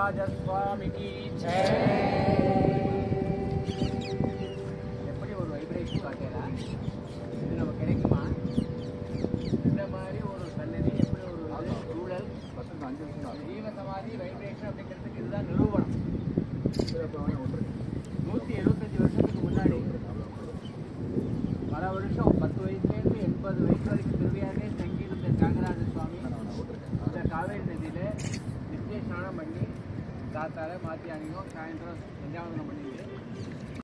வரதராஜ சுவாமிக்கு எப்படி ஒரு வைப்ரேஷன் பார்த்தீங்களா இது நமக்கு கிடைக்குமா இந்த மாதிரி ஒரு சன்னதி எப்படி ஒரு இது, சூழல் ஜீவ சமாதி வைப்ரேஷன் அப்படிங்கிறதுக்கு இதுதான் நிரூபணம் நூற்றி எழுபத்தஞ்சு வருஷத்துக்கு முன்னாடி பல வருஷம் பத்து வயசுலேருந்து எண்பது வயசு வரைக்கும் திருவியாரே தங்கியிருந்த தியாகராஜ சுவாமி இந்த காவேரி நதியில் நித்திய ஸ்நானம் பண்ணி காத்தால மாற்றி அணியும் சாயந்தரம் சந்தியாவந்தனம் பண்ணிட்டு